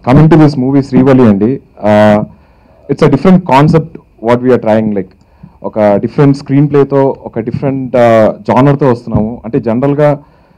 Coming to this movie Srivalli అండి it's a different concept what we are trying like ఒక different screen ప్లేతో ఒక different జానర్తో వస్తున్నాము అంటే జనరల్గా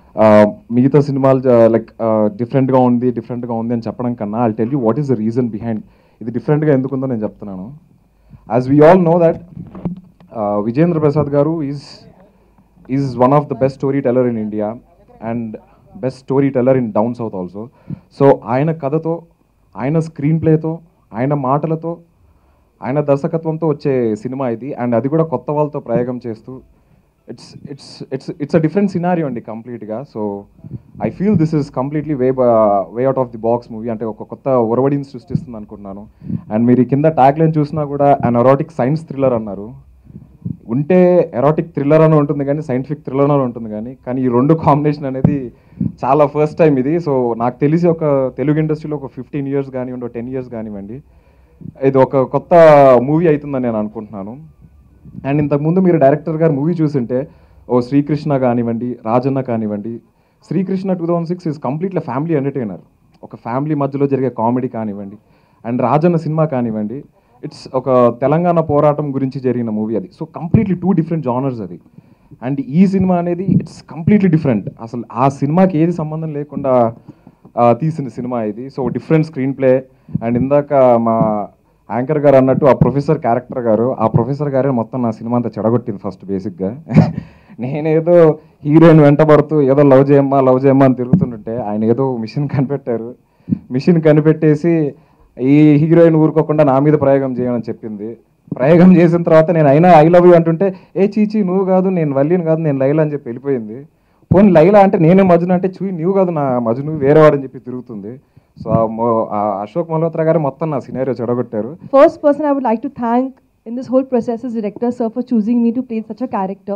మిగతా సినిమాలు లైక్ డిఫరెంట్గా ఉంది డిఫరెంట్గా ఉంది అని చెప్పడం కన్నా I tell you what is the reason behind ఇది డిఫరెంట్గా ఎందుకుందో నేను చెప్తున్నాను as we all know that Vijayendra Prasad గారు is is one of the best story teller in India and best story teller in down south also so ఆయన కథతో ఆయన screen ప్లేతో ఆయన మాటలతో ఆయన దర్శకత్వంతో వచ్చే సినిమా ఇది అండ్ అది కూడా కొత్త వాళ్ళతో ప్రయోగం చేస్తూ it's it's it's it's a different scenario అండి కంప్లీట్గా so I feel this is completely way way out of the box movie అంటే ఒక కొత్త ఒరవడిని సృష్టిస్తుంది అనుకుంటున్నాను అండ్ మీరు ఈ కింద ట్యాగ్ లైన్ చూసినా కూడా అన్ ఎరోటిక్ సైన్స్ థ్రిల్లర్ అన్నారు ఉంటే ఎరోటిక్ థ్రిల్లర్ అని ఉంటుంది కానీ సైంటిఫిక్ థ్రిల్లర్ అని ఉంటుంది కానీ కానీ ఈ రెండు కాంబినేషన్ అనేది చాలా ఫస్ట్ టైం ఇది సో నాకు తెలిసి ఒక తెలుగు ఇండస్ట్రీలో ఒక ఫిఫ్టీన్ ఇయర్స్ కానివ్వండి ఒక టెన్ ఇయర్స్ కానివ్వండి ఇది ఒక కొత్త మూవీ అవుతుందని నేను అనుకుంటున్నాను అండ్ ఇంతకుముందు మీరు డైరెక్టర్ గారు మూవీ చూసింటే ఓ శ్రీకృష్ణ కానివ్వండి రాజన్న కానివ్వండి Srikrishna two thousand six is completely family entertainer ఒక ఫ్యామిలీ మధ్యలో జరిగే కామెడీ కానివ్వండి అండ్ రాజన్న సినిమా కానివ్వండి ఇట్స్ ఒక తెలంగాణ పోరాటం గురించి జరిగిన మూవీ అది so completely two different genres అది అండ్ ఈ సినిమా అనేది ఇట్స్ కంప్లీట్లీ డిఫరెంట్ అసలు ఆ సినిమాకి ఏది సంబంధం లేకుండా ఆ, తీసిన సినిమా ఇది so different screen play and ఇందాక మా యాంకర్ గారు అన్నట్టు ఆ ప్రొఫెసర్ క్యారెక్టర్ గారు ఆ ప్రొఫెసర్ గారే మొత్తం నా సినిమా అంతా చెడగొట్టింది ఫస్ట్ బేసిక్గా నేనేదో హీరోయిన్ వెంటబడుతూ ఏదో లవ్ చేయమ్మా లవ్ చేయమ్మా అని తిరుగుతుంటుంటే ఆయన ఏదో మిషన్ కనిపెట్టారు మిషన్ కనిపెట్టేసి ఈ హీరోయిన్ ఊరుకోకుండా నా మీద ప్రయోగం చేయమని చెప్పింది ప్రయోగం చేసిన తర్వాత నేను అయినా ఐ లవ్ యూ అంటుంటే ఏ చీచి నువ్వు కాదు నేను వల్లిని కాదు నేను లైలా అని చెప్పి వెళ్ళిపోయింది పోనీ లైలా అంటే నేనే మజును అంటే చూయి నువ్వు కాదు నా మజును వేరే వాడని చెప్పి తిరుగుతుంది సో ఆ మొ- ఆ అశోక్ మల్హోత్రా గారు మొత్తం నా సినారియో చెడగొట్టారు First person I would like to thank in this whole process is director sir for choosing me to play such a character.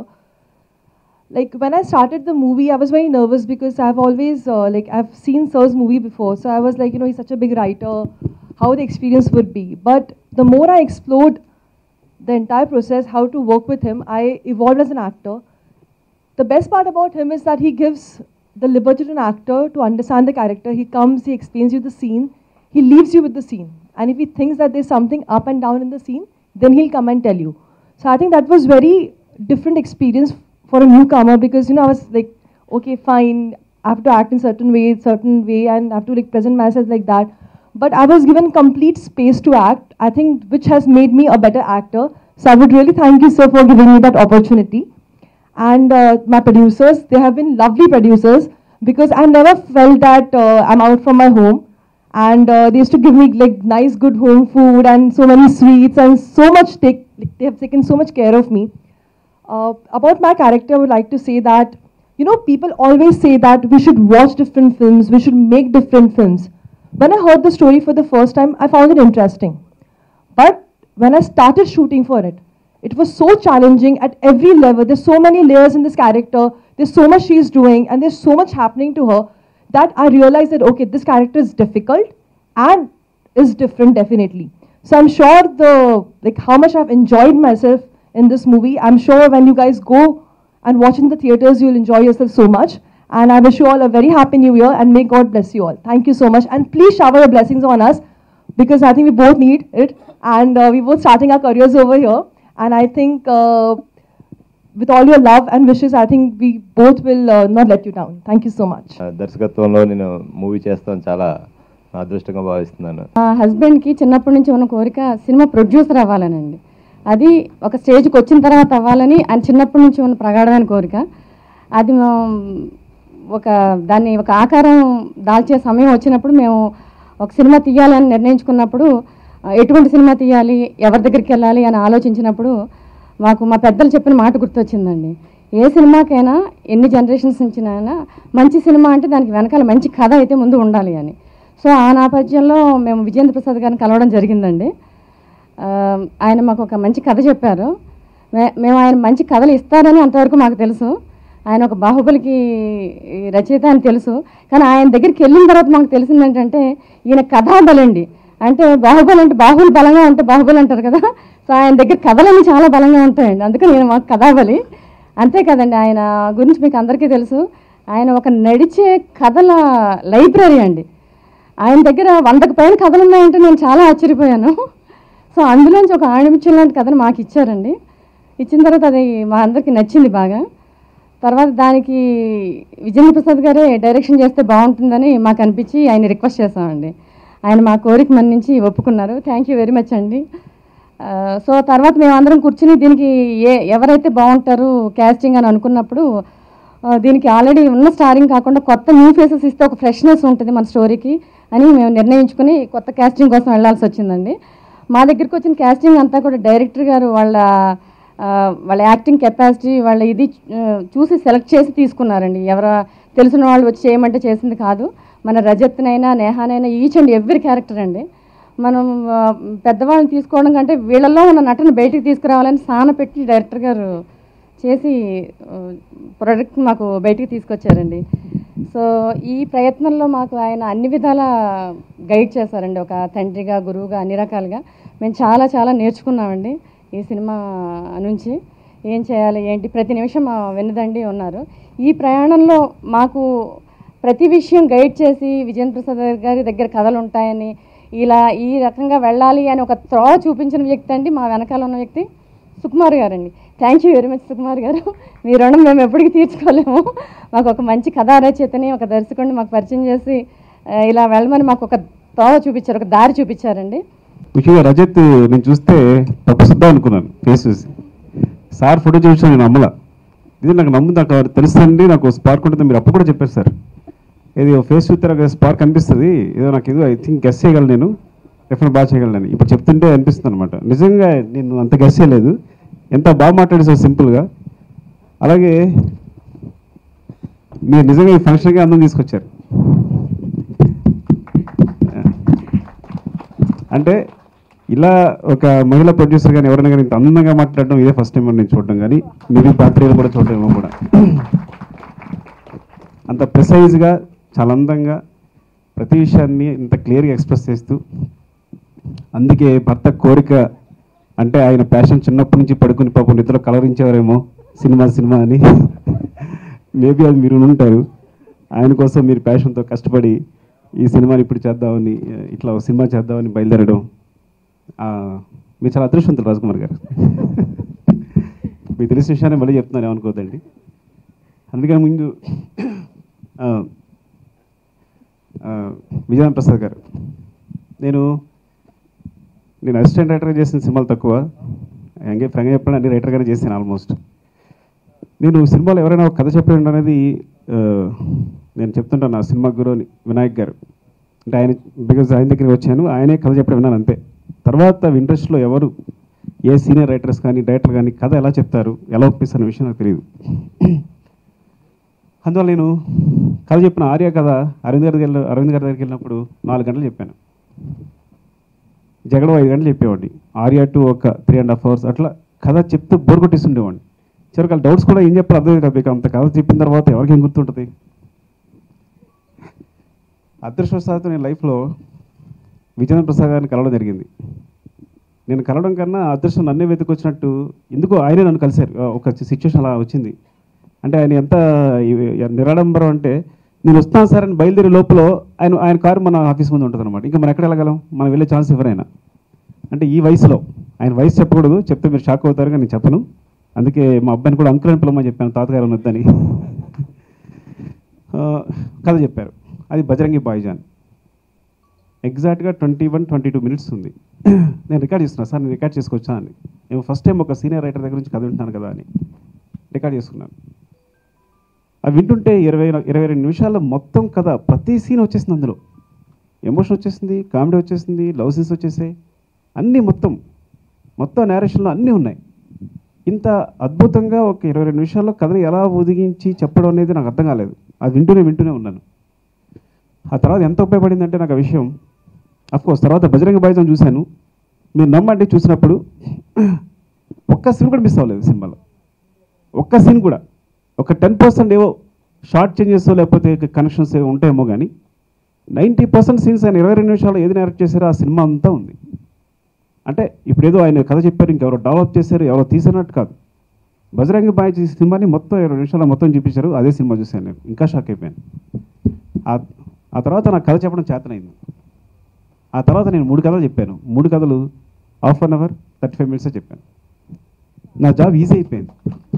Like when I started the movie, I was very nervous because I've always uh, like I've seen sir's movie before, so I was like, you know, he's such a big writer, how the experience would be. But the more I explored the entire process, how to work with him, I evolved as an actor. The best part about him is that he gives the liberty to an actor to understand the character. He comes, he explains you the scene, he leaves you with the scene. And if he thinks that there's something up and down in the scene, then he'll come and tell you. So I think that was very different experience for a newcomer because you know I was like, okay, fine, I have to act in certain way, certain way, and I have to like present myself like that. But I was given complete space to act. I think which has made me a better actor. So I would really thank you, sir, for giving me that opportunity and uh, my producers they have been lovely producers because i never felt that uh, i'm out from my home and uh, they used to give me like nice good home food and so many sweets and so much take like, they have taken so much care of me uh, about my character i would like to say that you know people always say that we should watch different films we should make different films when i heard the story for the first time i found it interesting but when I started shooting for it, it was so challenging at every level. There's so many layers in this character. There's so much she's doing, and there's so much happening to her that I realized that okay, this character is difficult and is different definitely. So I'm sure the like how much I've enjoyed myself in this movie. I'm sure when you guys go and watch in the theaters, you'll enjoy yourself so much. And I wish you all a very happy new year and may God bless you all. Thank you so much. And please shower your blessings on us because I think we both need it. And uh, we're both starting our careers over here. And I think uh, with all your love and wishes, I think we both will uh, not let you down. Thank you so much. ఆ, దర్శకత్వంలో నేను movie చేస్తాను చాలా నా అదృష్టంగా భావిస్తున్నాను మా హస్బెండ్కి చిన్నప్పటి నుంచి ఉన్న కోరిక సినిమా ప్రొడ్యూసర్ అవ్వాలనండి అది ఒక స్టేజ్కి వచ్చిన తర్వాత అవ్వాలని ఆయన చిన్నప్పటి నుంచి ఉన్న ప్రగాఢమైన కోరిక అది మేము ఒక దాన్ని ఒక ఆకారం దాల్చే సమయం వచ్చినప్పుడు మేము ఒక సినిమా తీయాలని నిర్ణయించుకున్నప్పుడు ఆ, ఎటువంటి సినిమా తీయాలి ఎవరి దగ్గరికి వెళ్ళాలి అని ఆలోచించినప్పుడు మాకు మా పెద్దలు చెప్పిన మాట గుర్తొచ్చిందండి ఏ సినిమాకైనా ఎన్ని జనరేషన్స్ నుంచినైనా మంచి సినిమా అంటే దానికి వెనకాల మంచి కథ అయితే ముందు ఉండాలి అని సో ఆ నేపథ్యంలో మేము విజేంద్ర ప్రసాద్ గారిని కలవడం జరిగిందండి ఆ, ఆయన మాకు ఒక మంచి కథ చెప్పారు మే- మేము ఆయన మంచి కథలు ఇస్తారని అంతవరకు మాకు తెలుసు ఆయన ఒక బాహుబలికి ఈ రచయిత అని తెలుసు కానీ ఆయన దగ్గరికి వెళ్ళిన తర్వాత మాకు తెలిసింది ఏంటంటే ఈయన కథాబలండి అంటే బాహుబలి అంటే బాహుబలి బలంగా ఉంటే బాహుబలి అంటారు కదా సో ఆయన దగ్గర కథలన్నీ చాలా బలంగా ఉంటాయండి అందుకని ఈయన మాకు కథాబలి అంతే కదండి ఆయన గురించి మీకు అందరికీ తెలుసు ఆయన ఒక నడిచే కథల లైబ్రరీ అండి ఆయన దగ్గర వందకు పైన కథలు ఉన్నాయంటే నేను చాలా ఆశ్చర్యపోయాను సో అందులోంచి ఒక ఆణిముత్యం లాంటి కథను మాకు ఇచ్చారండి ఇచ్చిన తర్వాత అది మా అందరికీ నచ్చింది బాగా తర్వాత దానికి విజేంద్ర ప్రసాద్ గారే డైరెక్షన్ చేస్తే బాగుంటుందని మాకు అనిపించి ఆయన రిక్వెస్ట్ చేసామండి ఆయన మా కోరిక మన్నించి ఒప్పుకున్నారు థ్యాంక్ యూ వెరీ మచ్ అండి ఆ, సో తర్వాత మేమందరం కూర్చుని దీనికి ఏ ఎవరైతే బాగుంటారు క్యాస్టింగ్ అని అనుకున్నప్పుడు ఆ, దీనికి ఆల్రెడీ ఉన్న స్టారింగ్ కాకుండా కొత్త న్యూ ఫేసెస్ ఇస్తే ఒక ఫ్రెష్నెస్ ఉంటుంది మన స్టోరీకి అని మేము నిర్ణయించుకుని కొత్త క్యాస్టింగ్ కోసం వెళ్ళాల్సి వచ్చిందండి మా దగ్గరికి వచ్చిన క్యాస్టింగ్ అంతా కూడా డైరెక్టర్ గారు వాళ్ళ ఆ, వాళ్ళ యాక్టింగ్ కెపాసిటీ వాళ్ళ ఇది ఆ, చూసి సెలెక్ట్ చేసి తీసుకున్నారండి ఎవర తెలిసిన వాళ్ళు వచ్చి చేయమంటే చేసింది కాదు మన రజత్నైనా నేహానైనా ఈచ్ అండ్ ఎవ్రీ క్యారెక్టర్ అండి మనం ఆ, పెద్దవాళ్ళని తీసుకోవడం కంటే వీళ్ళల్లో ఉన్న నటన బయటికి తీసుకురావాలని సాన పెట్టి డైరెక్టర్ గారు చేసి ప్రొడక్ట్ మాకు బయటికి తీసుకొచ్చారండి సో ఈ ప్రయత్నంలో మాకు ఆయన అన్ని విధాల గైడ్ చేశారండి ఒక తండ్రిగా గురువుగా అన్ని రకాలుగా మేము చాలా చాలా నేర్చుకున్నామండి ఈ సినిమా నుంచి ఏం చేయాలి ఏంటి ప్రతి నిమిషం మా వెన్నుదండి ఉన్నారు ఈ ప్రయాణంలో మాకు ప్రతి విషయం గైడ్ చేసి విజేంద్ర ప్రసాద్ గారి దగ్గర కథలు ఉంటాయని ఇలా ఈ రకంగా వెళ్ళాలి అని ఒక త్రోవ చూపించిన వ్యక్తి అండి మా వెనకాల ఉన్న వ్యక్తి సుకుమార్ గారండి thank you very much Sukumar గారు మీ రుణం మేము ఎప్పటికీ తీర్చుకోలేము మాకు ఒక మంచి కథా రచయితని ఒక దర్శకుడిని మాకు పరిచయం చేసి ఆ, ఇలా వెళ్ళమని మాకు ఒక త్రోవ చూపించారు ఒక దారి చూపించారండి ముఖ్యంగా రజత్ నేను చూస్తే తప్పు సిద్ధం అనుకున్నాను ఫేస్ చూసి సార్ ఫోటో చూసి నేను నమ్మల ఇది నాకు నమ్ము నాకు తెలుస్తుంది నాకు స్పార్క్ ఉంటుంది మీరు అప్పుడు కూడా చెప్పారు సార్ ఇది ఫేస్ చూస్తే నాకు స్పార్క్ అనిపిస్తుంది ఏదో నాకు ఏదో ఐ థింక్ గెస్ చేయగలను నేను డెఫినెట్ బాగా చేయగలను ఇప్పుడు చెప్తుంటే అనిపిస్తుంది అనమాట నిజంగా నేను అంత గెస్ చేయలేదు ఎంత బాగా మాట్లాడేసారు సింపుల్గా అలాగే మీరు నిజంగా ఈ ఫంక్షన్కి అందం తీసుకొచ్చారు అంటే ఇలా ఒక మహిళా ప్రొడ్యూసర్ కానీ ఎవరైనా కానీ ఇంత అందంగా మాట్లాడడం ఇదే ఫస్ట్ టైం నేను చూడడం కానీ మేబీ పాత్రలు కూడా చూడడం ఏమో కూడా అంత ప్రిసైజ్గా చాలా అందంగా ప్రతి విషయాన్ని ఇంత క్లియర్గా ఎక్స్ప్రెస్ చేస్తూ అందుకే భర్త కోరిక అంటే ఆయన ప్యాషన్ చిన్నప్పటి నుంచి పడుకుని పాపం నిద్రలో కలరించేవారేమో సినిమా సినిమా అని మేబీ అది మీరు ఉంటారు ఆయన కోసం మీరు ప్యాషన్తో కష్టపడి ఈ సినిమాని ఇప్పుడు చేద్దామని ఇట్లా ఒక సినిమా చేద్దామని బయలుదేరడం ఆ, మీరు చాలా అదృష్టవంతులు రాజ్కుమార్ గారు మీకు తెలిసిన విషయాన్ని మళ్ళీ చెప్తున్నాను ఏమనుకోవద్దండి అందుకని ముందు ఆ, ఆ, విజయనాథ్ ప్రసాద్ గారు నేను నేను అసిస్టెంట్ రైటర్గా చేసిన సినిమాలు తక్కువ ఎంగే ఫ్రంగా చెప్పండి అన్ని రైటర్గానే చేశాను ఆల్మోస్ట్ నేను సినిమాలో ఎవరైనా ఒక కథ చెప్పడం అనేది ఆ, నేను చెప్తుంటాను నా సినిమా గురు వినాయక్ గారు అంటే ఆయన బికాజ్ ఆయన దగ్గరికి వచ్చాను ఆయనే కథ చెప్పడం విన్నాను అంతే తర్వాత ఇంట్రెస్ట్లో ఎవరు ఏ సీనియర్ రైటర్స్ కానీ డైరెక్టర్ కానీ కథ ఎలా చెప్తారు ఎలా ఒప్పిస్తారు అనే విషయం నాకు తెలియదు అందువల్ల నేను కథ చెప్పిన ఆర్య కథ అరవింద్ గారి దగ్గర అరవింద్ గారి దగ్గరికి వెళ్ళినప్పుడు నాలుగు గంటలు చెప్పాను జగడం ఐదు గంటలు చెప్పేవాడిని ఆర్య టు ఒక త్రీ అండ్ హాఫ్ అవర్స్ అట్లా కథ చెప్తూ బోర్ కొట్టేస్తుండేవాడిని చివరికి వాళ్ళ డౌట్స్ కూడా ఏం చెప్పాలి అర్థం కాదు మీకు అంత కథ చెప్పిన తర్వాత ఎవరికి ఏం గుర్తుంటుంది అదృష్టవశాత్తు నేను లైఫ్లో విజేంద్ర ప్రసాద్ గారిని కలవడం జరిగింది నేను కలవడం కన్నా ఆ అదృష్టం నన్నే వెతుకొచ్చినట్టు ఎందుకో ఆయనే నన్ను కలిశారు ఆ, ఒక సిచ్యువేషన్ అలా వచ్చింది అంటే ఆయన ఎంత ఈ- నిరాడంబరం అంటే నేను వస్తాను సార్ అని బయలుదేరే లోపల ఆయన ఆయన కారు మన ఆఫీస్ ముందు ఉంటుంది అనమాట ఇంకా మనం ఎక్కడ వెళ్ళగలం మనం వెళ్ళే ఛాన్స్ ఎవరైనా అంటే ఈ వయసులో ఆయన వయసు చెప్పకూడదు చెప్తే మీరు షాక్ అవుతారు కానీ నేను చెప్పను అందుకే మా అబ్బాయిని కూడా అంకుల్ అని పిలవమని చెప్పాను తాతగారు ఉన్నదని ఆ, కథ చెప్పారు అది బజరంగి బాయ్జాన్ ఎగ్జాక్ట్గా twenty one twenty two minutes ఉంది నేను రికార్డ్ చేస్తున్నా సార్ నేను రికార్డ్ చేసుకొచ్చా అని నేను ఫస్ట్ టైం ఒక సీనియర్ రైటర్ దగ్గర నుంచి కథ వింటున్నాను కదా అని రికార్డ్ చేసుకున్నాను అవి వింటుంటే ఇరవై ఇరవై రెండు నిమిషాల్లో మొత్తం కథ ప్రతి సీన్ వచ్చేసింది అందులో ఎమోషన్ వచ్చేసింది కామెడీ వచ్చేసింది లవ్ సీన్స్ వచ్చేసాయి అన్నీ మొత్తం మొత్తం నేరేషన్లో అన్నీ ఉన్నాయి ఇంత అద్భుతంగా ఒక ఇరవై రెండు నిమిషాల్లో కథని ఎలా ఒదిగించి చెప్పడం అనేది నాకు అర్థం కాలేదు అది వింటూనే వింటూనే ఉన్నాను ఆ తర్వాత ఎంత ఉపయోగపడిందంటే నాకు ఆ విషయం కోర్స్ తర్వాత బజరంగ బాయ్జాన్ చూశాను మీరు నమ్మండి చూసినప్పుడు ఒక్క సీన్ కూడా మిస్ అవ్వలేదు సినిమాలో ఒక్క సీన్ కూడా ఒక టెన్ పర్సెంట్ ఏవో షార్ట్ చేంజెస్ లేకపోతే కనెక్షన్స్ ఏవో ఉంటాయేమో కానీ నైంటీ పర్సెంట్ సీన్స్ ఆయన ఇరవై రెండు నిమిషాలు ఏది డైరెక్ట్ చేశారో ఆ సినిమా అంతా ఉంది అంటే ఇప్పుడు ఏదో ఆయన కథ చెప్పారు ఇంకెవరో డెవలప్ చేశారు ఎవరో తీసినట్టు కాదు బజరంగి బాయ్ చేసే సినిమాని మొత్తం ఇరవై నిమిషాలు మొత్తం చూపించారు అదే సినిమా చూశాను నేను ఇంకా షాక్ అయిపోయాను ఆ- ఆ తర్వాత నాకు కథ చెప్పడం చేతనైంది ఆ తర్వాత నేను మూడు కథలు చెప్పాను మూడు కథలు half an hour thirty five మినిట్సే చెప్పాను నా జాబ్ ఈజీ అయిపోయింది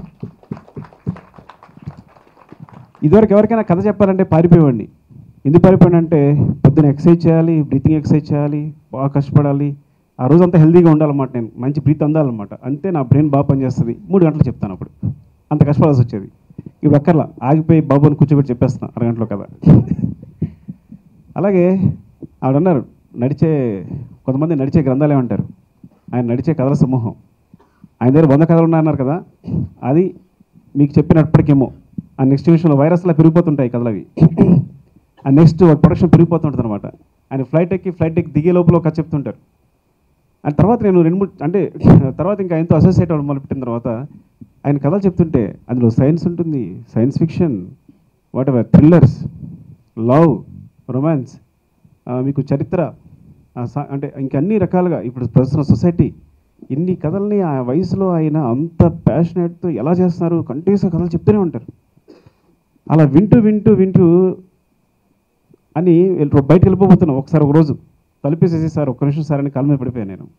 ఇదివరకు ఎవరికైనా కథ చెప్పాలంటే పారిపోయేవాడిని ఎందుకు పారిపోయానంటే పొద్దున ఎక్సర్సైజ్ చేయాలి బ్రీతింగ్ ఎక్సర్సైజ్ చేయాలి బాగా కష్టపడాలి ఆ రోజంతా హెల్తీగా ఉండాలన్నమాట నేను మంచి బ్రీత్ అందాలన్నమాట అంతే నా బ్రెయిన్ బాగా పనిచేస్తుంది మూడు గంటలు చెప్తాను అప్పుడు అంత కష్టపడాల్సి వచ్చేది ఇప్పుడు అక్కర్లా ఆగిపోయి బాబుని కూర్చోబెట్టి చెప్పేస్తున్నా అరగంటలో కదా అలాగే ఆవిడ అన్నారు నడిచే కొంతమంది నడిచే గ్రంథాలు ఏమంటారు ఆయన నడిచే కథల సమూహం ఆయన దగ్గర వంద కథలు ఉన్నాయన్నారు కదా అది మీకు చెప్పినప్పటికేమో ఆ నెక్స్ట్ విషయంలో వైరస్లా పెరిగిపోతుంటాయి కథలు అవి ఆ నెక్స్ట్ ప్రొడక్షన్ పెరిగిపోతుంటుంది అనమాట ఆయన ఫ్లైట్ ఎక్కి ఫ్లైట్ ఎక్కి దిగే లోపల ఒక కథ చెప్తుంటారు అండ్ తర్వాత నేను రెండు మూడు అంటే తర్వాత ఇంకా ఆయనతో అసోసియేట్ అవ్వడం మొదలుపెట్టిన తర్వాత ఆయన కథలు చెప్తుంటే అందులో సైన్స్ ఉంటుంది science fiction whatever thrillers love romance మీకు చరిత్ర ఆ సా- అంటే ఇంకా అన్ని రకాలుగా ఇప్పుడు ప్రస్తుత సొసైటీ ఇన్ని కథల్ని ఆ వయసులో ఆయన అంత ప్యాషనేట్తో ఎలా చేస్తున్నారు కంటిన్యూస్గా కథలు చెప్తూనే ఉంటారు అలా వింటూ వింటూ వింటూ అని వెళ్ళి- బయటకు వెళ్ళిపోతున్నాం ఒకసారి ఒక రోజు తలుపేసేసి సార్ ఒక్క నిమిషం సార్ అని కాలు మీద పడిపోయాను నేను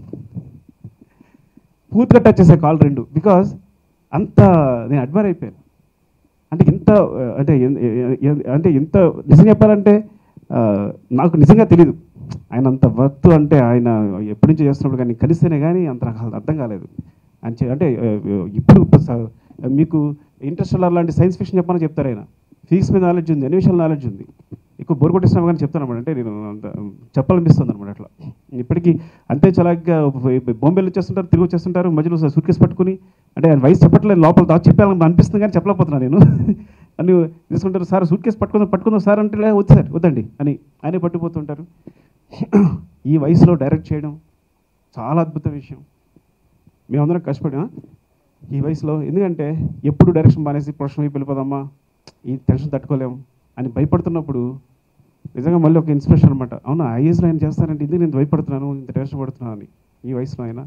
పూర్తిగా టచ్ చేసే కాల్ రెండు బికాజ్ అంత నేను అడ్మైర్ అయిపోయాను అంటే ఇంత ఆ, అంటే ఎన్- ఎ- ఎ- అంటే ఇంత నిజం చెప్పాలంటే ఆ, నాకు నిజంగా తెలియదు ఆయన అంత వర్త్ అంటే ఆయన ఎప్పటి నుంచో చేస్తున్నప్పుడు కానీ కలిస్తేనే కానీ అంత నాకు అర్థం కాలేదు అని చె- అంటే ఆ, ఇప్పుడు స- మీకు ఇంట్రెస్ట్ లాంటి సైన్స్ ఫిక్షన్ చెప్పమని చెప్తారు ఆయన ఫిజిక్స్ మీద నాలెడ్జ్ ఉంది అన్ని విషయాల నాలెడ్జ్ ఉంది ఎక్కువ బోర్ కొట్టేసినా కానీ చెప్తాను అనమాట అంటే నేను అంత చెప్పాలనిపిస్తుంది అనమాట అట్లా ఇప్పటికీ అంతే చలాగ్గా బొంబేలు వచ్చేస్తుంటారు తిరిగి వచ్చేస్తుంటారు మధ్యలో సూట్ కేసు పట్టుకుని అంటే ఆయన వయసు చెప్పట్లేదు లోపల దాచి చెప్పాలని అనిపిస్తుంది కానీ చెప్పలేకపోతున్నా నేను అని తీసుకుంటారు సార్ సూట్ కేసు పట్టుకుందాం పట్టుకుందాం సార్ అంటే "లే, వద్దు సార్ వద్దండి అని ఆయనే పట్టుకుపోతుంటారు ఈ వయసులో డైరెక్ట్ చేయడం చాలా అద్భుత విషయం మేమందరం కష్టపడినా ఈ వయసులో ఎందుకంటే ఎప్పుడు డైరెక్షన్ మానేసి ప్రొఫెషన్ వైపు వెళ్ళిపోదామా ఈ టెన్షన్ తట్టుకోలేము అని భయపడుతున్నప్పుడు నిజంగా మళ్ళీ ఒక ఇన్స్పిరేషన్ అనమాట అవునా ఆ ఏజ్లో ఆయన చేస్తానంటే ఇది నేను భయపడుతున్నాను ఇంత టెన్షన్ పడుతున్నాను అని ఈ వయసులో ఆయన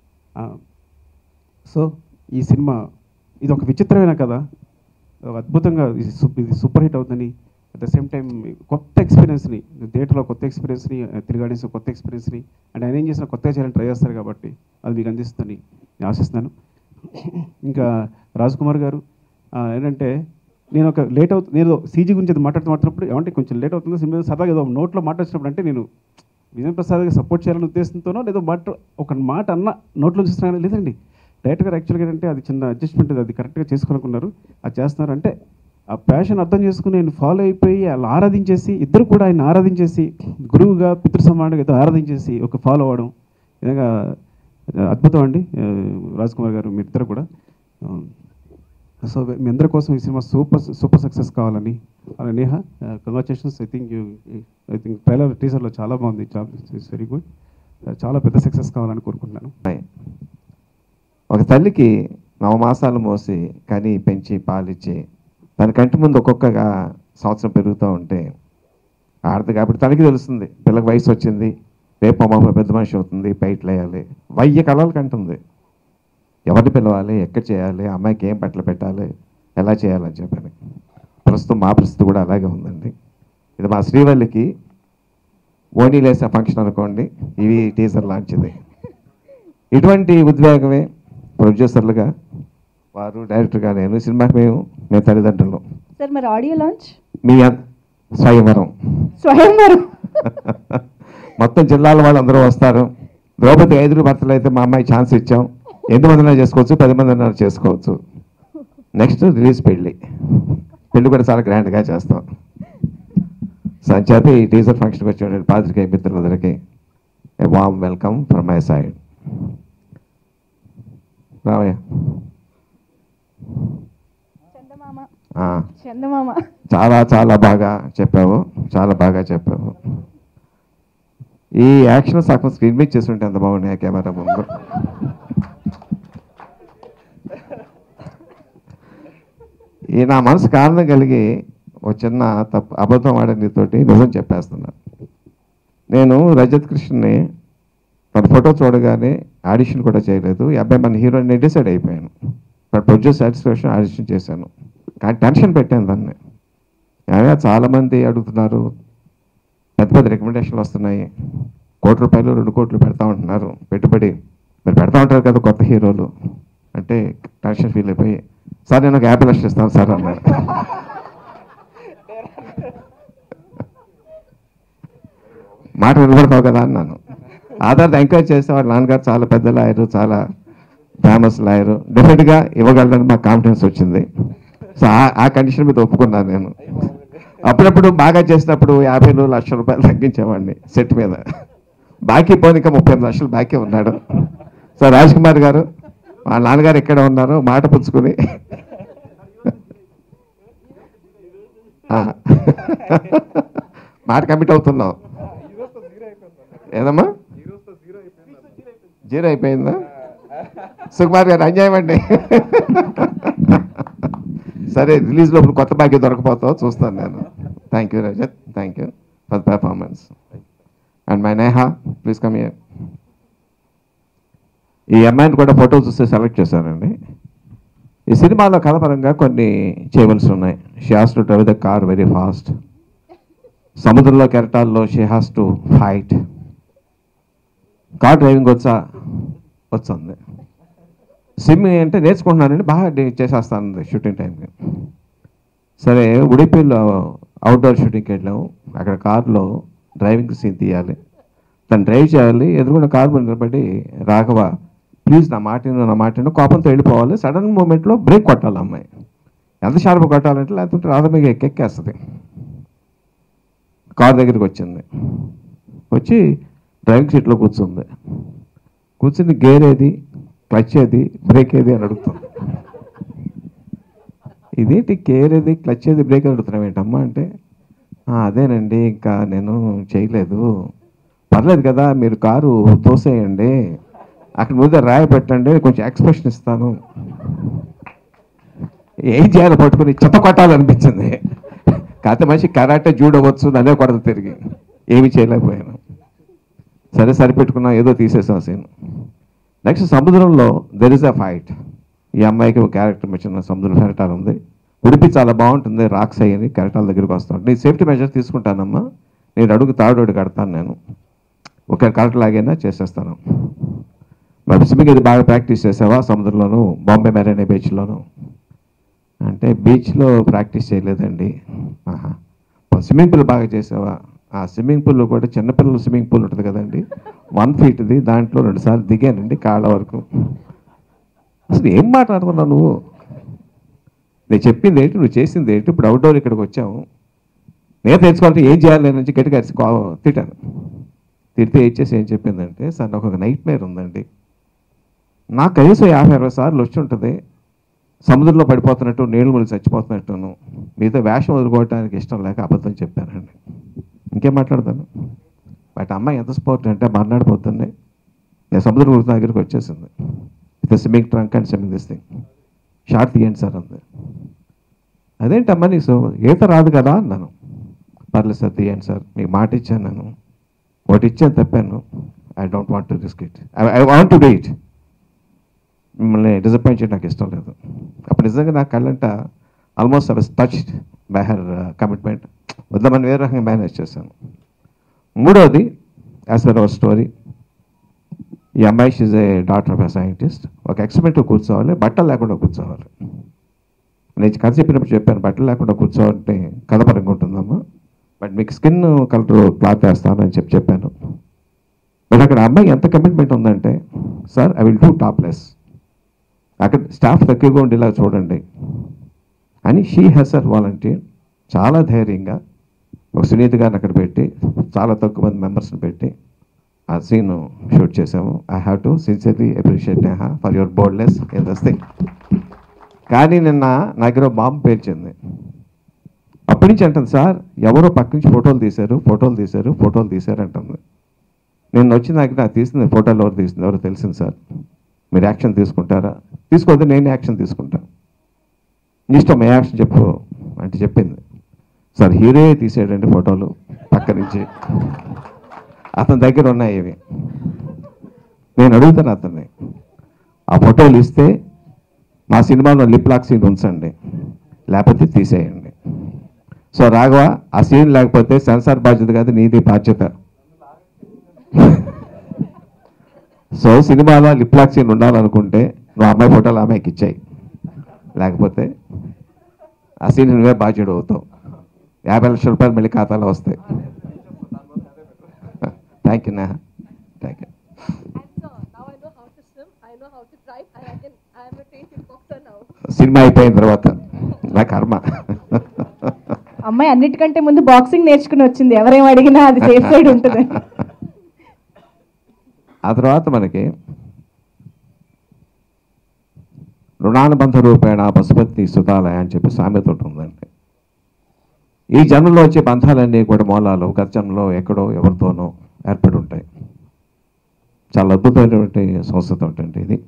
సో ఈ సినిమా ఇది ఒక విచిత్రమైన కథ ఒక అద్భుతంగా ఇది సు- ఇది సూపర్ హిట్ అవుతుందని అట్ ద సేమ్ టైం కొత్త ఎక్స్పీరియన్స్ని థియేటర్లో కొత్త ఎక్స్పీరియన్స్ని తిరిగాడేసి కొత్త ఎక్స్పీరియన్స్ని అండ్ ఆయన ఏం చేసిన కొత్తగా చేయాలని ట్రై చేస్తారు కాబట్టి అది మీకు అందిస్తుందని నేను ఆశిస్తున్నాను ఇంకా రాజ్ కుమార్ గారు ఆ, ఏంటంటే నేను ఒక లేట్ అవుతుంది నేను సీజీ గురించి అది మాట్లాడుతూ మాట్లాడినప్పుడు ఏమంటే కొంచెం లేట్ అవుతుందో సినిమా సరదాగా ఏదో నోట్లో మాట్లాడినప్పుడు అంటే నేను విజయ్ ప్రసాద్కి సపోర్ట్ చేయాలనే ఉద్దేశంతోనో లేదో మాట ఒక మాట అన్న నోట్లో చూస్తున్నాను లేదండి డైరెక్టర్ గారు యాక్చువల్గా ఏంటంటే అది చిన్న అడ్జస్ట్మెంట్ అది కరెక్ట్గా చేసుకోనుకున్నారు అది చేస్తున్నారు అంటే ఆ ప్యాషన్ అర్థం చేసుకుని నేను ఫాలో అయిపోయి వాళ్ళు ఆరాధించేసి ఇద్దరు కూడా ఆయన ఆరాధించేసి గురువుగా పితృ సమానుగా ఇద్దరు ఆరాధించేసి ఒక ఫాలో అవ్వడం నిజంగా అద్భుతం అండి ఆ, రాజ్ కుమార్ గారు మీరిద్దరు కూడా ఆ, సో మీ అందరి కోసం ఈ సినిమా సూపర్ సూపర్ సక్సెస్ కావాలని అలా Neha congratulations I think you I think trailer టీజర్లో చాలా బాగుంది ఇట్స్ వెరీ గుడ్ చాలా పెద్ద సక్సెస్ కావాలని కోరుకుంటున్నాను ఉన్నాయి. ఒక తల్లికి నవమాసాలు మోసి కని పెంచి పాలిచ్చి తన కంటి ముందు ఒక్కొక్కగా సంవత్సరం పెరుగుతూ ఉంటే ఆడదు కాబట్టి తనకి తెలుస్తుంది పిల్లకి వయసు వచ్చింది రేపు అమ్మ పెద్ద మనిషి అవుతుంది బయటలు వేయాలి వయ్య కళలు కంటుంది ఎవరిని పిలవాలి ఎక్కడ చేయాలి అమ్మాయికి ఏం బట్టలు పెట్టాలి ఎలా చేయాలని చెప్పని ప్రస్తుతం మా పరిస్థితి కూడా అలాగే ఉందండి ఇది మా శ్రీవల్లికి ఓనీలేసే ఫంక్షన్ అనుకోండి ఇవి టీజర్ లాంటిది ఇటువంటి ఉద్వేగమే ప్రొడ్యూసర్లుగా వారు డైరెక్టర్గా నేను సినిమాకి మేము మేము తల్లిదండ్రులు సార్ మరి ఆడియో లాంచ్ మీ అన్- స్వయంవరం స్వయంవరం మొత్తం జిల్లాల వాళ్ళు అందరూ వస్తారు ద్రౌపది ఐదుగురు భర్తలు అయితే మా అమ్మాయి ఛాన్స్ ఇచ్చాం ఎనిమిది మందినా చేసుకోవచ్చు పది మందినా చేసుకోవచ్చు నెక్స్ట్ రిలీజ్ పెళ్ళి పెళ్ళి కూడా చాలా గ్రాండ్గా చేస్తాం సో అని చెప్పి ఈ టీజర్ ఫంక్షన్కి వచ్చిన పాత్రికేయ మిత్రులందరికీ a warm welcome from my side రావయ్య చందమామ ఆ, చందమామ చాలా చాలా బాగా చెప్పావు చాలా బాగా చెప్పావు ఈ యాక్షన్ సగం స్క్రీన్ మీద చేస్తుంటే ఎంత బాగున్నాయి కెమెరా ముందు ఈ నా మనసు కారణం కలిగి ఒక చిన్న తప్పు అబద్ధం ఆడని నీతోటి నిజం చెప్పేస్తున్నా నేను రజత్ కృష్ణని తన ఫోటో చూడగానే ఆడిషన్ కూడా చేయలేదు ఈ అబ్బాయి మన హీరోని డిసైడ్ అయిపోయాను బట్ ప్రొడ్యూస్ సాటిస్ఫాక్షన్ ఆడిషన్ చేశాను కానీ టెన్షన్ పెట్టాను దాన్ని అయినా చాలామంది అడుగుతున్నారు పెద్ద పెద్ద రికమెండేషన్లు వస్తున్నాయి కోటి రూపాయలు రెండు కోట్లు పెడతా ఉంటున్నారు పెట్టుబడి మీరు పెడతా ఉంటారు కదా కొత్త హీరోలు అంటే టెన్షన్ ఫీల్ అయిపోయి సార్ నేను ఒక యాభై లక్షలు ఇస్తాను సార్ అన్నారు మాట వినబడతావు కదా అన్నాను ఆధార్ ఎంకరేజ్ చేస్తే వాళ్ళ నాన్నగారు చాలా పెద్ద లాయరు చాలా ఫేమస్ లాయరు డెఫినెట్గా ఇవ్వగలరని మాకు కాన్ఫిడెన్స్ వచ్చింది సో ఆ- ఆ కండిషన్ మీద ఒప్పుకున్నాను నేను అప్పుడప్పుడు బాగా చేసినప్పుడు యాభైలు లక్ష రూపాయలు తగ్గించేవాడిని సెట్ మీద బాకీ పోనిక ముప్పై ఎనిమిది లక్షలు బాకీ ఉన్నాడు సో రాజ్ కుమార్ గారు వాళ్ళ నాన్నగారు ఎక్కడ ఉన్నారో మాట పుచ్చుకుని ఆ. మాట కమిట్ అవుతున్నావు ఏదమ్మా జీరో అయిపోయిందా సుకుమార్ గారు అన్యాయం అండి సరే రిలీజ్ లోపల కొత్త బాకీ దొరకపోతావు చూస్తాను నేను thank you Rajat thank you for performance and my Neha please come here ఈ అమ్మాయిని కూడా ఫోటో చూస్తే సెలెక్ట్ చేశానండి ఈ సినిమాలో కథపరంగా కొన్ని చేయవలసి ఉన్నాయి she has to drive the car very fast సముద్రంలో కెరటాల్లో she has to fight car driving వచ్చా వచ్చింది స్విమ్మింగ్ అంటే నేర్చుకుంటున్నానండి బాగా డే- చేసేస్తాను షూటింగ్ టైంకి సరే ఉడిపిలో అవుట్డోర్ షూటింగ్కి వెళ్ళాము అక్కడ కార్లో డ్రైవింగ్ సీన్ తీయాలి తను డ్రైవ్ చేయాలి ఎదురుకున్న కారు మీద నిలబడి రాఘవ ప్లీజ్ నా మాట విను, నా మాట విను." కోపంతో వెళ్ళిపోవాలి సడన్ మూమెంట్లో బ్రేక్ కొట్టాలి అమ్మాయి ఎంత షార్ప్ కొట్టాలంటే లేకపోతే రాధ మీద ఎక్కేస్తుంది కార్ దగ్గరికి వచ్చింది వచ్చి డ్రైవింగ్ సీట్లో కూర్చుంది కూర్చుని గేర్ ఏది క్లచ్ ఏది బ్రేక్ ఏది అని అడుగుతుంది ఇదేంటి గేర్ ఏది క్లచ్ ఏది బ్రేక్ అని అడుగుతున్నావు ఏంటమ్మా అంటే "ఆ, అదేనండి ఇంకా నేను చేయలేదు పర్లేదు కదా మీరు కారు తోసేయండి అక్కడ ముందు రాయి పెట్టండి కొంచెం ఎక్స్ప్రెషన్ ఇస్తాను ఏం చేయాలో పట్టుకుని చెత్త కొట్టాలనిపించింది కాకపోతే మనిషి కరాటే జూడవచ్చు నన్నే కొడత తిరిగి ఏమి చేయలేకపోయాను సరే సరిపెట్టుకున్నా ఏదో తీసేసాం సీన్ నెక్స్ట్ సముద్రంలో దెర్ ఇస్ అ ఫైట్ ఈ అమ్మాయికి ఒక క్యారెక్టర్ వచ్చిన సముద్రం కెరటాలు ఉంది ఉడిపి చాలా బాగుంటుంది రాక్స్ అయ్యి కెరటాల దగ్గరికి వస్తాను నేను సేఫ్టీ మెజర్స్ తీసుకుంటానమ్మా నేను అడుగు తాడు కడతాను నేను ఒక కరెక్ట్ లాగైనా చేసేస్తాను మరి స్విమ్మింగ్ ఇది బాగా ప్రాక్టీస్ చేసావా సముద్రంలోను బాంబే మెరైనా బీచ్లోను అంటే బీచ్లో ప్రాక్టీస్ చేయలేదండి ఆహా స్విమ్మింగ్ పూల్ బాగా చేసావా ఆ స్విమ్మింగ్ పూల్లో కూడా చిన్నపిల్లల స్విమ్మింగ్ పూల్ ఉంటుంది కదండి వన్ ఫీట్ది దాంట్లో రెండుసార్లు దిగానండి కాళ్ళ వరకు అసలు ఏం మాట్లాడుతున్నావు నువ్వు నేను చెప్పింది ఏంటి నువ్వు చేసింది ఏంటి ఇప్పుడు అవుట్డోర్ ఇక్కడికి వచ్చాము నేను తెచ్చుకోవాలంటే ఏం చేయాలి నేను నుంచి గట్టిగా అరిచి కో- తిట్టాను తిడితే ఏం చేసి ఏం చెప్పిందంటే సార్ నాకు ఒక నైట్ మేర్ ఉందండి నాకు కనీసం యాభై అరవై సార్లు వచ్చి ఉంటుంది సముద్రంలో పడిపోతున్నట్టు నీళ్ళు ముళ్ళు చచ్చిపోతున్నట్టును మీతో వేషం వదులుకోవడానికి ఇష్టం లేక అబద్ధం చెప్పానండి ఇంకేం మాట్లాడతాను బట్ అమ్మాయి ఎంత స్పోర్ట్ అంటే మర్నాడు పొద్దున్నే నేను సముద్రం గురించి దగ్గరికి వచ్చేసింది with swimming trunk and swimming this thing short తీయండి సార్ అంది అదేంటమ్మా నీకు సో- ఈత రాదు కదా అన్నాను పర్లేదు సార్ తీయండి సార్ మీకు మాట ఇచ్చాను నేను ఒకటి ఇచ్చాను తప్పాను I don't want to risk it I want to do it మిమ్మల్ని డిసప్పాయింట్ చేయడం నాకు ఇష్టం లేదు అప్పుడు నిజంగా నా కళ్ళంట almost I was touched by her commitment వద్దామని వేరే రకంగా మేనేజ్ చేశాను మూడవది యాజ్ పర్ అవర్ స్టోరీ ఈ అమ్మాయి she's a doctor of a scientist ఒక ఎక్స్పెరిమెంట్ కూర్చోవాలి బట్టలు లేకుండా కూర్చోవాలి నేను కథ చెప్పినప్పుడు చెప్పాను బట్టలు లేకుండా కూర్చోవాలంటే కథ పరంగా ఉంటుందమ్మా బట్ మీకు స్కిన్ కలర్ క్లాత్ వేస్తాను అని చెప్పి చెప్పాను బట్ అక్కడ అమ్మాయి ఎంత కమిట్మెంట్ ఉందంటే sir I will do topless అక్కడ స్టాఫ్ తక్కువగా ఉండేలా చూడండి అని షీ హెస్ అర్ వాలంటీర్ చాలా ధైర్యంగా ఒక సునీత గారిని అక్కడ పెట్టి చాలా తక్కువ మంది మెంబర్స్ని పెట్టి ఆ సీన్ షూట్ చేసాము I have to sincerely appreciate Neha for your boldness in this thing కానీ నిన్న నా దగ్గర బాంబు పేల్చింది అప్పటి నుంచి అంటుంది సార్ ఎవరో పక్క నుంచి ఫోటోలు తీశారు ఫోటోలు తీశారు ఫోటోలు తీశారు అంటుంది నేను వచ్చి నాకు నాకు తీసింది ఫోటోలు ఎవరు తీసింది ఎవరు తెలిసింది సార్ మీరు యాక్షన్ తీసుకుంటారా తీసుకోవద్దు నేను యాక్షన్ తీసుకుంటాను నీ ఇష్టం ఏ యాక్షన్ చెప్పు అంటే చెప్పింది సార్ హీరో తీసాడండి ఫోటోలు పక్క నుంచి అతని దగ్గర ఉన్నాయి ఇవి నేను అడుగుతాను అతన్ని ఆ ఫోటోలు ఇస్తే మా సినిమాలో లిప్ లాక్ సీన్ ఉంచండి లేకపోతే తీసేయండి సో రాఘవ ఆ సీన్ లేకపోతే సెన్సార్ బాధ్యత కాదు నీది బాధ్యత సో సినిమాలో లిప్లాక్ సీన్ ఉండాలనుకుంటే నువ్వు అమ్మాయి ఫోటోలు అమ్మాయికి ఇచ్చాయి లేకపోతే ఆ సీన్ నువ్వే బాధ్యుడు అవుతావు యాభై లక్షల రూపాయలు మళ్ళీ ఖాతాలో వస్తాయి థ్యాంక్ యూ నా thank you And uh, now I know how to swim, I know how to drive, and I can I am a trained kickboxer now. Cinema అయిపోయిన తర్వాత నా కర్మ అమ్మాయి అన్నిటికంటే ముందు బాక్సింగ్ నేర్చుకుని వచ్చింది ఎవరేం అడిగినా అది సేఫ్ సైడ్ ఉంటుంది ఆ తర్వాత మనకి రుణానుబంధ రూపేణ పశుపతి సుతాలయ అని చెప్పి సామెత ఒకటి ఉందండి ఈ జన్మలో వచ్చే బంధాలన్నీ కూడా మూలాలు గత జన్మలో ఎక్కడో ఎవరితోనో ఏర్పడి ఉంటాయి చాలా అద్భుతమైనటువంటి సంస్థతో ఉంటుంది ఇది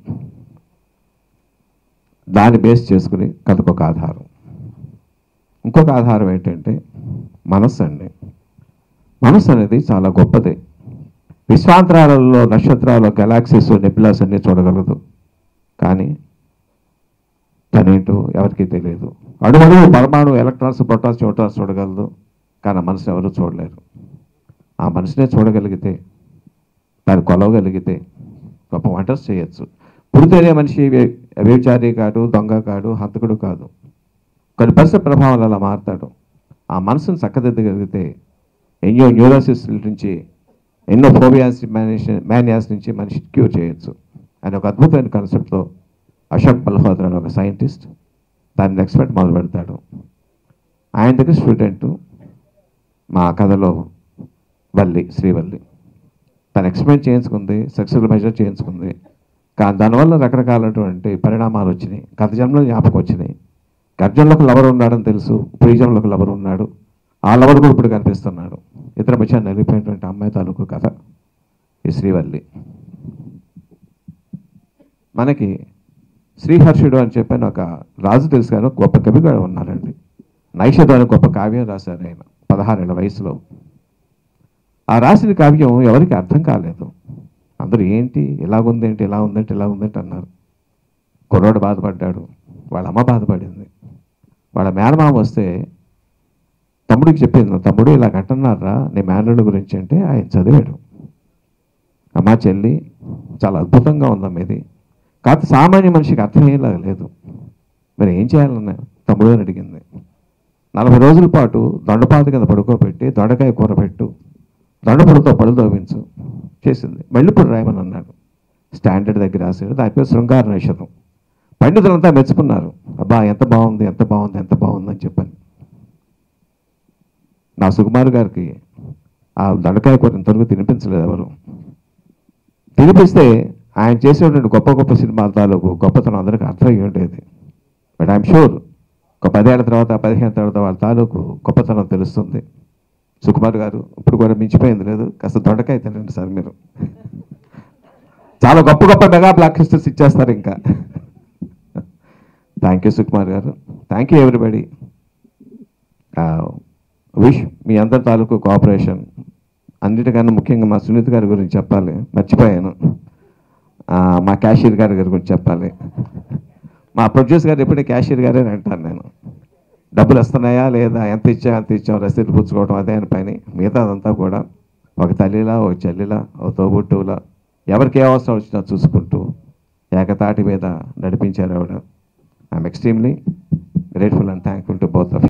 దాన్ని బేస్ చేసుకుని కథకు ఒక ఆధారం ఇంకొక ఆధారం ఏంటంటే మనస్సు అండి మనస్సు అనేది చాలా గొప్పది విశ్వాంతరాలలో నక్షత్రాలు గెలాక్సీస్ నెబులాస్ అన్నీ చూడగలదు కానీ తనేంటో ఎవరికీ తెలియదు అడుగడుగు పరమాణు ఎలక్ట్రాన్స్ ప్రోటాన్స్ న్యూట్రాన్స్ చూడగలదు కానీ ఆ మనసుని ఎవరు చూడలేరు ఆ మనసునే చూడగలిగితే దాన్ని కొలవగలిగితే గొప్ప వంటర్స్ చేయొచ్చు పుడితేనే మనిషి వ్య- వ్యభిచారి కాడు దొంగ కాడు హంతకుడు కాదు కొన్ని పరిస్థితి ప్రభావాలు అలా మారుతాడు ఆ మనసును చక్కదిద్దగలిగితే ఎన్నో న్యూరోసిస్ నుంచి ఎన్నో ఫోబియాస్ మేనేషన్ మేనియాస్ నుంచి మనిషి క్యూర్ చేయొచ్చు అని ఒక అద్భుతమైన కాన్సెప్ట్తో అశోక్ మల్హోత్రా అని ఒక సైంటిస్ట్ దాన్ని ఎక్స్పెక్ట్ మొదలు పెడతాడు ఆయన దగ్గర స్టూడెంట్ మా కథలో వల్లి శ్రీవల్లి తను ఎక్స్పెరిమెంట్ చేయించుకుంది సక్సెస్ఫుల్ మెజర్ చేయించుకుంది కానీ దానివల్ల రకరకాలైనటువంటి పరిణామాలు వచ్చినాయి గత జన్మలో జ్ఞాపకం వచ్చినాయి గత జన్మలో ఒక లవర్ ఉన్నాడని తెలుసు ఇప్పుడు ఈ జన్మలో ఒక లవర్ ఉన్నాడు ఆ లవర్ కూడా ఇప్పుడు కనిపిస్తున్నాడు ఇతర మధ్య నలిగిపోయినటువంటి అమ్మాయి తాలూకు కథ ఈ శ్రీవల్లి మనకి శ్రీహర్షుడు అని చెప్పిన ఒక రాజు తెలుసు కానీ ఒక గొప్ప కవి కూడా ఉన్నారండి నైషధం అని గొప్ప కావ్యం రాశారు ఆయన పదహారేళ్ల వయసులో ఆ రాసిన కావ్యం ఎవరికి అర్థం కాలేదు అందరూ ఏంటి ఇలాగుంది ఏంటి ఇలా ఉందంటే ఇలా ఉందంటే అన్నారు కుర్రోడు బాధపడ్డాడు వాళ్ళ అమ్మ బాధపడింది వాళ్ళ మేనమామ వస్తే తమ్ముడికి చెప్పింది తమ్ముడు ఇలా అంటున్నారా నీ మేనరుడు గురించి అంటే ఆయన చదివాడు అమ్మా చెల్లి చాలా అద్భుతంగా ఉందమ్మ ఇది కాకపోతే సామాన్య మనిషికి అర్థమయ్యేలా లేదు మరి ఏం చేయాలన్న తమ్ముడు అని అడిగింది నలభై రోజుల పాటు దొండపాత కింద పడుకోబెట్టి దొండకాయ కూర పెట్టు దొండపొడితో పళ్ళు తోవించు చేసింది మళ్ళీప్పుడు రాయమని అన్నాడు స్టాండర్డ్ దగ్గర రాశాడు దాని పేరు శృంగార నైషధం పండితులంతా మెచ్చుకున్నారు అబ్బా ఎంత బాగుంది ఎంత బాగుంది ఎంత బాగుంది అని చెప్పని నా సుకుమార్ గారికి ఆ దొండకాయ కూర ఇంతవరకు తినిపించలేదు ఎవరు తినిపిస్తే ఆయన చేసేటువంటి గొప్ప గొప్ప సినిమాల తాలూకు గొప్పతనం అందరికీ అర్థమై ఉండేది బట్ ఐఎమ్ షూర్ ఒక పదేళ్ల తర్వాత పదిహేను తర్వాత వాళ్ళ తాలూకు గొప్పతనం తెలుస్తుంది సుకుమార్ గారు ఇప్పుడు కూడా మించిపోయింది లేదు కాస్త దొండకాయ తినండి సార్ మీరు చాలా గొప్ప గొప్ప మెగా బ్లాక్ హిస్టర్స్ ఇచ్చేస్తారు ఇంకా thank you Sukumar garu thank you everybody wish మీ అందరి తాలూకు కోఆపరేషన్ అన్నిటికన్నా ముఖ్యంగా మా సునీత్ గారి గురించి చెప్పాలి మర్చిపోయాను ఆ, మా క్యాషియర్ గారి గారి గురించి చెప్పాలి మా ప్రొడ్యూసర్ గారు ఎప్పుడే క్యాషియర్ గారే అని అంటాను నేను డబ్బులు వస్తున్నాయా లేదా ఎంత ఇచ్చా ఎంత ఇచ్చాం రసీదు పుచ్చుకోవడం అదే అని పని మిగతా అదంతా కూడా ఒక తల్లిలా ఒక చెల్లిలా ఒక తోబుట్టువులా ఎవరికి ఏ అవసరం వచ్చినా చూసుకుంటూ ఏకతాటి మీద నడిపించారు ఆవిడ I'm extremely grateful and thankful to both of